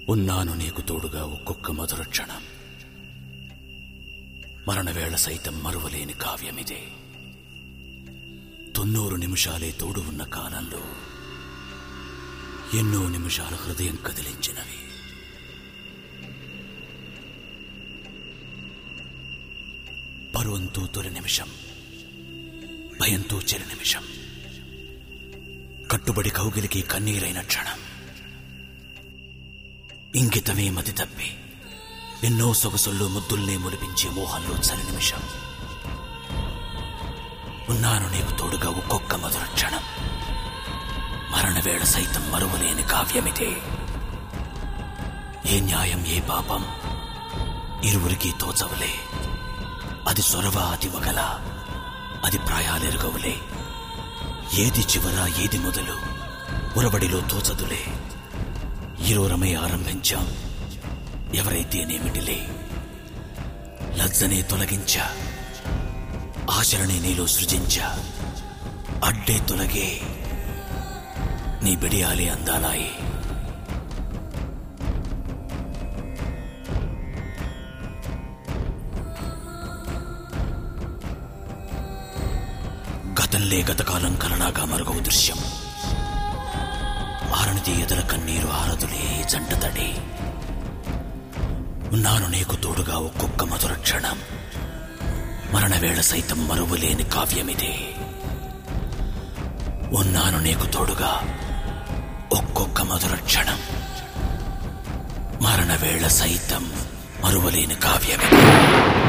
ఉన్నాను నీకు తోడుగా ఒక్కొక్క మధుర క్షణం మరణవేళ సైతం మరువలేని కావ్యమిదే తొన్నూరు నిమిషాలే తోడు ఉన్న కాలంలో ఎన్నో నిమిషాల హృదయం కదిలించినవి పరువంతో తొలి నిమిషం భయంతో చెరి నిమిషం కట్టుబడి కౌగిలికి కన్నీరైన క్షణం ఇంగితమే మతి తప్పి ఎన్నో సొగసుల్లో ముద్దుల్నే ములిపించే మోహంలో చలి నిమిషం ఉన్నాను నీకు తోడుగా ఒక్కొక్క మధుర క్షణం మరణవేళ సైతం మరువలేని కావ్యమిదే ఏ న్యాయం ఏ పాపం ఇరువురికి తోచవులే అది సొరవ అది వగల అది ప్రాయాలెరుగవులే ఏది చివర ఏది మొదలు ఉరబడిలో తోచదులే ఇరువురమై ఆరంభించాం ఎవరైతేనేమిటిలే లజ్జనే తొలగించా ఆచరణే నీలో సృజించా అడ్డే తొలగే నీ బిడియాలి అందాలాయి గతంలే గతకాలం కలలాగా మరుగవు దృశ్యం ఆరణిది ఎదల కన్నీరు ఆరదులే జంట తడి ఉన్నాను నీకు తోడుగా ఒక్కొక్క మధుర క్షణం మరణవేళ సైతం మరువలేని కావ్యమిదే ఉన్నాను నీకు తోడుగా ఒక్కొక్క మధుర క్షణం మరణవేళ సైతం మరువలేని కావ్యమిదే